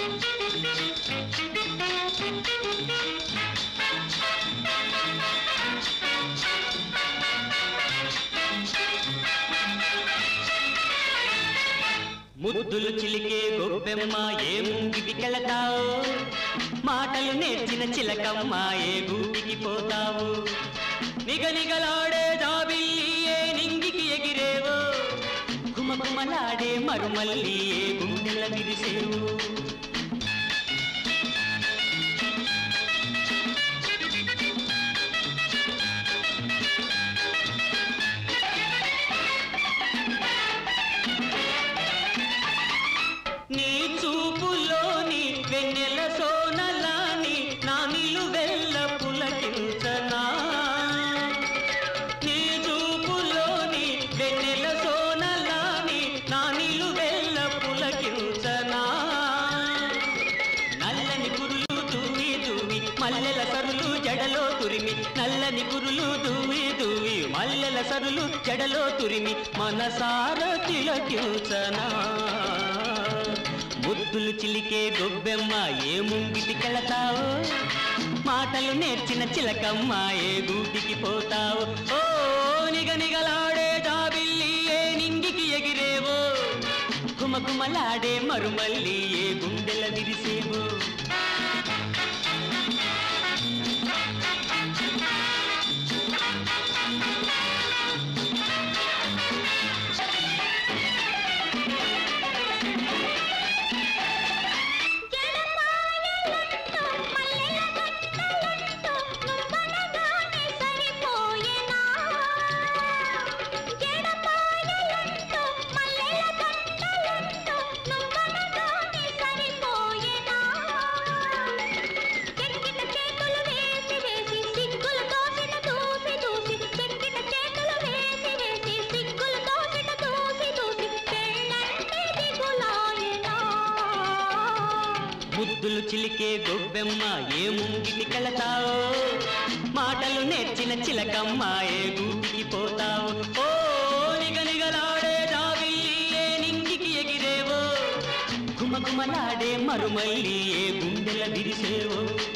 ముద్దులు చిలికే గొప్పెమ్మ ఏ ముంగికి కెళతావు మాటలు నేర్చిన చిలకమ్మ ఏ గూటికి పోతావు నిగనిగలాడే జాబిల్లి ఏ నింగికి ఎగిరేవో గుమగుమలాడే మరుమల్లి ఏ గుండెల విరిసేవు నీ చూపులోని వెన్నెల సోనలాని నా నిలువెల్ల పులకించనా నీ చూపులోని వెన్నెల సోనలాని నా నిలువెల్ల పులకించనా నల్లని కురులు దూవి దూవి మల్లెల సరులు జడలో తురిమి నల్లని కురులు దూవి దూవి మల్లెల సరులు జడలో తురిమి మనసార తిలకించనా ముద్దులు చిలికే గొబ్బెమ్మ ఏ ముంగిటి కెళతావు మాటలు నేర్చిన చిలకమ్మ ఏ గూటికి పోతావు ఓ నిగనిగలాడే జాబిల్లి ఏ నింగికి ఎగిరేవో కుమకుమలాడే మరుమల్లి ఏ గుండెల విరిసేవో జడపాయలంటూ మల్లెల గట్టలంటూ నువ్వనగానే సరిపోయేనా జడపాయలంటూ మల్లెల గట్టలంటూ నువ్వనగానే సరిపోయేనా చెక్కిట చేతులు వేసి వేసి సిగ్గుల తోసిన దూసి దూసి చెక్కిట చేతులు వేసి వేసి సిగ్గుల తోసిన దూసి దూసి పెళ్ళంటే దిగులాయనా ముద్దులు చిలికే గొబ్బెమ్మ ఏ ముంగిటి కెళతావు మాటలు నేర్చిన చిలకమ్మ ఏ గూటికి పోతావు ఓ నిగనిగలాడే జాబిల్లి ఏ నింగికి ఎగిరేవో గుమగుమలాడే మరుమల్లి ఏ గుండెల విరిసేవో